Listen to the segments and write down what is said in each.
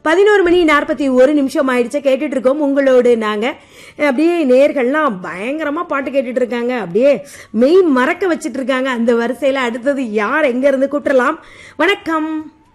பதினோரு மணி நாற்பத்தி ஒரு நிமிஷம் ஆயிடுச்சு கேட்டுட்டு இருக்கோம் உங்களோடு நாங்க அப்படியே நேர்கள்லாம் பயங்கரமா பாட்டு கேட்டுட்டு இருக்காங்க அப்படியே மெய் மறக்க வச்சிட்டு இருக்காங்க அந்த வரிசையில அடுத்தது யார் எங்க இருந்து கூட்டலாம் வணக்கம்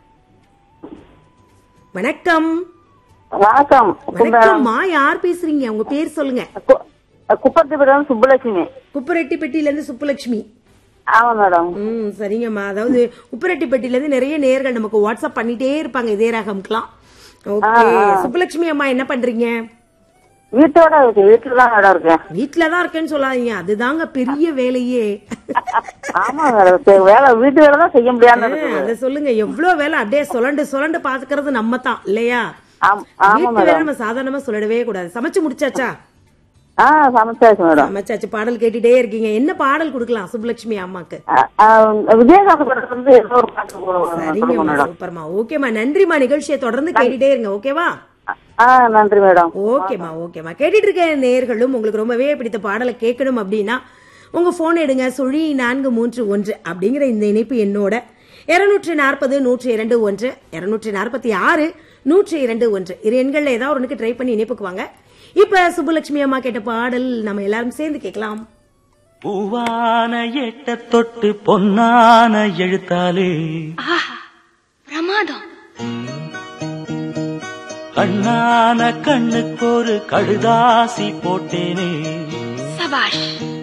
வணக்கம் வணக்கம் வணக்கம்மா யார் பேசுறீங்க உங்க பேர் சொல்லுங்க குப்பத்து பேர் சுப்புலட்சுமி உப்புரெட்டிப்பட்டியில இருந்து சுப்புலட்சுமி ஆமா மேடம் ம் சரிங்கம்மா அதாவது உப்புரெட்டிப்பட்டியில இருந்து நிறைய நேர்கள் நமக்கு வாட்ஸ்அப் பண்ணிட்டே இருப்பாங்க இதே ரகம்க்குலாம் ஓகே சுப்புலட்சுமி அம்மா என்ன பண்றீங்க வீட்டோட இருக்கு வீட்டுல தான் மேடம் இருக்கேன் வீட்டுலதான் இருக்கேன்னு சொல்லாதீங்க அதுதாங்க பெரிய வேலையே ஆமா மேடம் சரி, வேலை வீட்டு வேலை தான் செய்ய முடியாம இருக்கு அத சொல்லுங்க எவ்வளவு வேலை அப்படியே சுரண்டு சுரண்டு பாத்துக்கிறது நம்ம தான் இல்லையா ஆம்- ஆமா வீட்டு மேடம் வேலை நம்ம சாதாரணமா சொல்லவே கூடாது சமைச்சு முடிச்சாச்சா ஆ சமைச்சாச்சு மேடம் சமைச்சாச்சு பாடல் கேட்டுட்டே இருக்கீங்க என்ன பாடல் கொடுக்கலாம் சுப்புலட்சுமி அம்மாக்கு ஆ, ஆ, விஜயகாந்த் படத்துல இருந்து ஏதோ ஒரு பாட்டு கொடுங்க சரிங்கம்மா மேடம் சூப்பர்மா ஓகேம்மா நன்றிம்மா நிகழ்ச்சியை தொடர்ந்து கேட்டுட்டே இருங்க ஓகேவா ஆ நன்றி மேடம் ஓகேம்மா ஓகேம்மா கேட்டுட்டு இருக்க நேர்களும் உங்களுக்கு ரொம்பவே பிடித்த பாடலை கேட்கணும் அப்படின்னா உங்க போன் எடுங்க சுழி நான்கு மூன்று ஒன்று அப்படிங்கிற இந்த இணைப்பு என்னோட இருநூற்றி நாற்பது நூற்றி இரண்டு ஒன்று இருநூற்றி நாற்பத்தி ஆறு நூற்றி இரண்டு ஒன்று இரு எண்கள்ல ஏதாவது ஒண்ணுக்கு ட்ரை பண்ணி இணைப்புக்கு வாங்க இப்ப சுப்புலட்சுமி அம்மா கேட்ட பாடல் நம்ம எல்லாரும் சேர்ந்து கேட்கலாம் பூவான எட்ட தொட்டு பொன்னான எழுத்தாலே ஆஹா பிரமாதம் கண்ணான கண்ணுக்கு ஒரு கடுதாசி போட்டேனே சபாஷ்